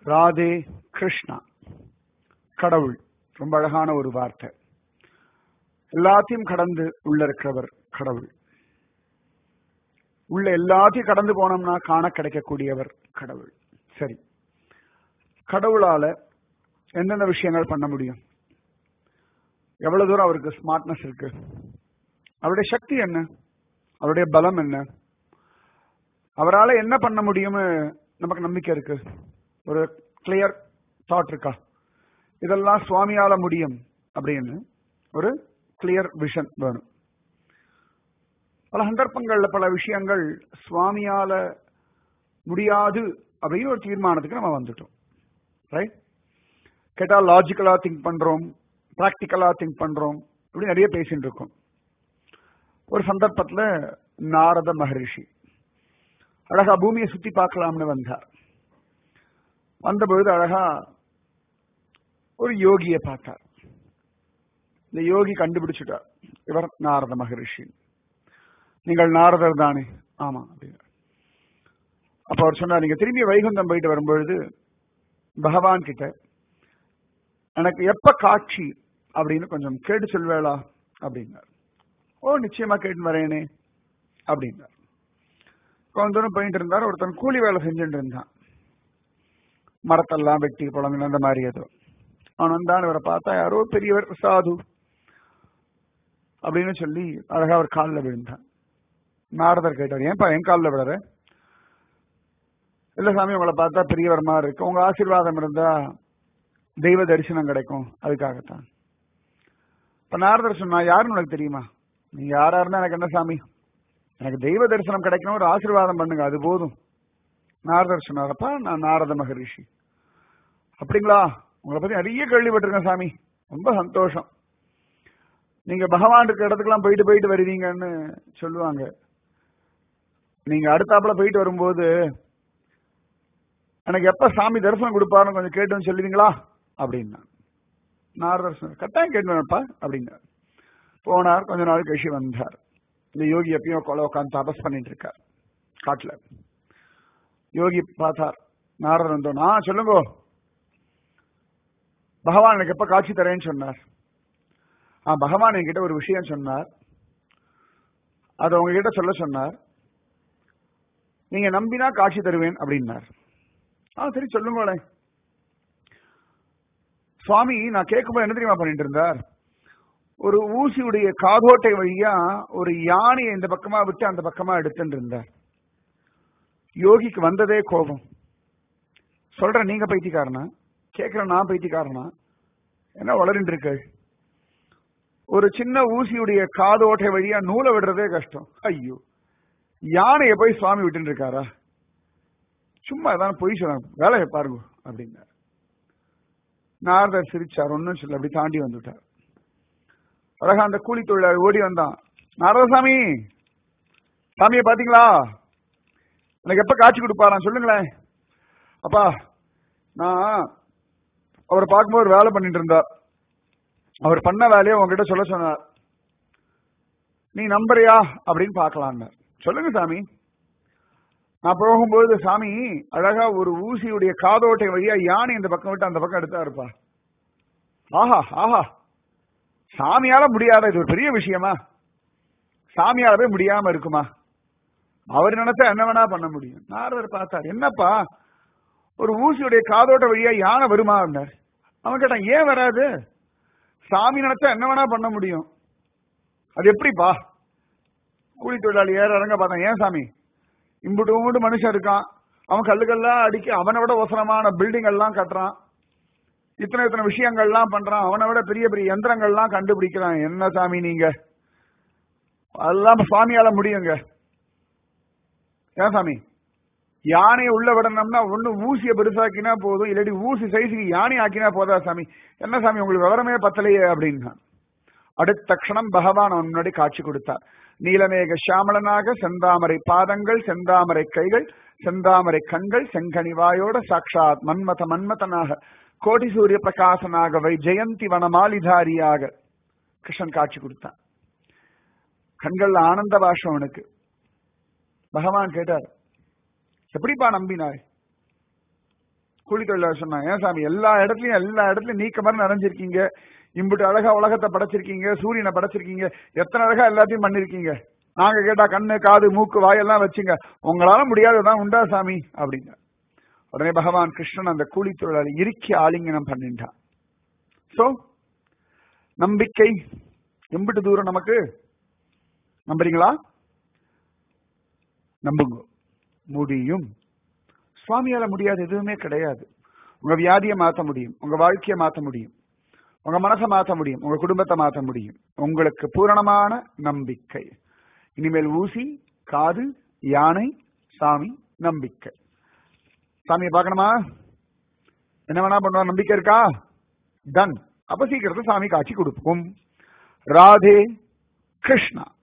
ராதே கிருஷ்ணா கடவுள் ரொம்ப அழகான ஒரு வார்த்தை எல்லாத்தையும் கடந்து உள்ள இருக்கிறவர் கடவுள் உள்ள எல்லாத்தையும் கடந்து போனோம்னா காண கிடைக்கக்கூடியவர் கடவுள் சரி கடவுளால எந்தெந்த விஷயங்கள் பண்ண முடியும் எவ்வளவு தூரம் அவருக்கு ஸ்மார்ட்னஸ் இருக்கு அவருடைய சக்தி என்ன அவருடைய பலம் என்ன அவரால் என்ன பண்ண முடியும்னு நமக்கு நம்பிக்கை இருக்கு ஒரு கிளியர் தாட் இருக்கா இதெல்லாம் சுவாமியால முடியும் அப்படின்னு ஒரு கிளியர் விஷன் வேணும் பல சந்தர்ப்பங்கள்ல பல விஷயங்கள் சுவாமியால முடியாது அப்படின்னு ஒரு தீர்மானத்துக்கு நம்ம வந்துட்டோம் ரைட் கேட்டா லாஜிக்கலா திங்க் பண்றோம் பிராக்டிக்கலா திங்க் பண்றோம் இப்படி நிறைய பேசிட்டு இருக்கோம் ஒரு சந்தர்ப்பத்துல நாரத மகரிஷி அழகா பூமியை சுத்தி பார்க்கலாம்னு வந்தார் வந்தபொழுது அழகா ஒரு யோகியை பார்த்தார் இந்த யோகி கண்டுபிடிச்சிட்டார் இவர் நாரத மகரிஷி நீங்கள் நாரதர் தானே ஆமா அப்படின்னார் அப்ப அவர் சொன்னார் நீங்க திரும்பி வைகுந்தம் போயிட்டு வரும்பொழுது பகவான் கிட்ட எனக்கு எப்ப காட்சி அப்படின்னு கொஞ்சம் கேட்டு சொல்வேளா அப்படின்னார் ஓ நிச்சயமா கேட்டு வரேனே அப்படின்னார் கொஞ்ச தூரம் போயிட்டு இருந்தார் ஒருத்தன் கூலி வேலை செஞ்சுட்டு இருந்தான் மரத்தெல்லாம் வெட்டி புலங்கின அந்த மாதிரி ஏதோ அவன் வந்தான் இவரை பார்த்தா யாரோ பெரியவர் சாது அப்படின்னு சொல்லி அழகா அவர் காலில் விழுந்தான் நாரதர் கேட்டார் ஏன்பா என் காலில் விடுற இல்ல சாமி உங்களை பார்த்தா பெரியவர் மாதிரி இருக்கு உங்க ஆசீர்வாதம் இருந்தா தெய்வ தரிசனம் கிடைக்கும் அதுக்காகத்தான் இப்ப நாரதர் சொன்னா யாருன்னு உனக்கு தெரியுமா நீ யாரா இருந்தா எனக்கு என்ன சாமி எனக்கு தெய்வ தரிசனம் கிடைக்கணும் ஒரு ஆசீர்வாதம் பண்ணுங்க அது போதும் நாரதர் சொன்னாரப்பா நான் நாரத மகரிஷி அப்படிங்களா உங்களை பத்தி நிறைய கேள்விப்பட்டிருக்கேன் சாமி ரொம்ப சந்தோஷம் நீங்க பகவான் இருக்கிற இடத்துக்குலாம் போயிட்டு போயிட்டு வருவீங்கன்னு சொல்லுவாங்க நீங்க அடுத்தாப்புல போயிட்டு வரும்போது எனக்கு எப்ப சாமி தரிசனம் கொடுப்பாருன்னு கொஞ்சம் கேட்டுன்னு சொல்லுவீங்களா அப்படின்னா நாரதர் சொன்னார் கட்டாயம் கேட்டுப்பா அப்படின்னார் போனார் கொஞ்ச நாள் கழிச்சு வந்தார் இந்த யோகி எப்பயும் கொலை உட்காந்து தபஸ் பண்ணிட்டு இருக்கார் காட்டுல யோகி பார்த்தார் நாரதர் வந்தோம் ஆ சொல்லுங்க பகவான் எனக்கு எப்ப காட்சி தரேன்னு சொன்னார் ஆ பகவான் என்கிட்ட ஒரு விஷயம் சொன்னார் அதை உங்ககிட்ட சொல்ல சொன்னார் நீங்க நம்பினா காட்சி தருவேன் அப்படின்னார் ஆ சரி சொல்லுங்களேன் சுவாமி நான் கேட்கும்போது என்ன தெரியுமா பண்ணிட்டு இருந்தார் ஒரு ஊசியுடைய காதோட்டை வழியா ஒரு யானையை இந்த பக்கமா விட்டு அந்த பக்கமா எடுத்துட்டு இருந்தார் யோகிக்கு வந்ததே கோபம் சொல்ற நீங்க பைத்தியக்காரனா கேட்கிற நான் பைத்தியக்காரனா என்ன வளரிட்டு இருக்கு ஒரு சின்ன ஊசியுடைய காதோட்டை வழியா நூலை விடுறதே கஷ்டம் ஐயோ யானையை போய் சுவாமி விட்டு இருக்காரா சும்மா ஏதாவது பொய் சொன்னாங்க வேலையை பாருங்க அப்படின்னார் நாரதர் சிரிச்சார் ஒன்னும் சொல்ல அப்படி தாண்டி வந்துட்டார் அழகா அந்த கூலி தொழிலாளி ஓடி வந்தான் நாரதசாமி சாமியை பாத்தீங்களா எனக்கு எப்ப காட்சி கொடுப்பாராம் சொல்லுங்களேன் அப்பா நான் அவரை பார்க்கும்போது வேலை பண்ணிட்டு இருந்தார் அவர் பண்ண வேலையை உங்ககிட்ட சொல்ல சொன்னார் நீ நம்புறியா அப்படின்னு பார்க்கலாம் சொல்லுங்க சாமி நான் போகும்போது சாமி அழகா ஒரு ஊசியுடைய காதோட்டை வழியா யானை இந்த பக்கம் விட்டு அந்த பக்கம் எடுத்தா இருப்பா ஆஹா ஆஹா சாமியால முடியாத இது ஒரு பெரிய விஷயமா சாமியாலவே முடியாம இருக்குமா அவர் நினைச்சா என்ன வேணா பண்ண முடியும் நாரதர் பார்த்தார் என்னப்பா ஒரு ஊசியுடைய காதோட்ட வழியா யானை வருமா இருந்தார் அவன் கேட்டான் ஏன் வராது சாமி நினைச்சா என்ன வேணா பண்ண முடியும் அது எப்படிப்பா கூலி தொழிலாளி ஏற இறங்க பார்த்தான் ஏன் சாமி இம்புட்டு உம்புட்டு மனுஷன் இருக்கான் அவன் கல்லுக்கெல்லாம் அடிக்க அவனை விட ஒசரமான பில்டிங் எல்லாம் கட்டுறான் இத்தனை இத்தனை விஷயங்கள்லாம் பண்றான் அவனை விட பெரிய பெரிய எந்திரங்கள்லாம் கண்டுபிடிக்கிறான் என்ன சாமி நீங்க அதெல்லாம் சுவாமியால முடியுங்க ஏன் சாமி யானையை உள்ள விடணும்னா ஒண்ணு ஊசியை பெருசாக்கினா போதும் இல்லாட்டி ஊசி சைஸுக்கு யானை ஆக்கினா போதா சாமி என்ன சாமி உங்களுக்கு விவரமே பத்தலையே அப்படின்னா அடுத்த க்ஷணம் பகவான் அவன் முன்னாடி காட்சி கொடுத்தார் நீலமேக சாமளனாக செந்தாமரை பாதங்கள் செந்தாமரை கைகள் செந்தாமரை கண்கள் செங்கனிவாயோட சாட்சாத் மன்மத மன்மதனாக கோடி சூரிய பிரகாசனாக வை ஜெயந்தி வனமாலிதாரியாக கிருஷ்ணன் காட்சி கொடுத்தான் கண்கள்ல ஆனந்த பாஷம் அவனுக்கு பகவான் கேட்டார் எப்படிப்பா நம்பினாய் கூலி தொழிலாளர் சொன்னாங்க ஏன் சாமி எல்லா இடத்துலயும் எல்லா இடத்துலயும் நீக்க மாதிரி நிறைஞ்சிருக்கீங்க இம்புட்டு அழகா உலகத்தை படைச்சிருக்கீங்க சூரியனை படைச்சிருக்கீங்க எத்தனை அழகா எல்லாத்தையும் பண்ணிருக்கீங்க நாங்க கேட்டா கண்ணு காது மூக்கு வாயெல்லாம் வச்சுங்க உங்களால முடியாததான் உண்டா சாமி அப்படிங்க உடனே பகவான் கிருஷ்ணன் அந்த கூலி தொழிலாளி இறுக்கி ஆலிங்கனம் பண்ணிட்டான் சோ நம்பிக்கை எம்பிட்டு தூரம் நமக்கு நம்புறீங்களா நம்புங்க முடியும் சுவாமியால முடியாது எதுவுமே கிடையாது உங்க வியாதியை மாத்த முடியும் உங்க வாழ்க்கையை மாத்த முடியும் உங்க மனசை மாத்த முடியும் உங்க குடும்பத்தை மாத்த முடியும் உங்களுக்கு பூரணமான நம்பிக்கை இனிமேல் ஊசி காது யானை சாமி நம்பிக்கை சாமியை பார்க்கணுமா என்ன வேணா பண்ணுவா நம்பிக்கை இருக்கா டன் அப்ப சீக்கிரத்தை சாமி காட்சி கொடுப்போம் ராதே கிருஷ்ணா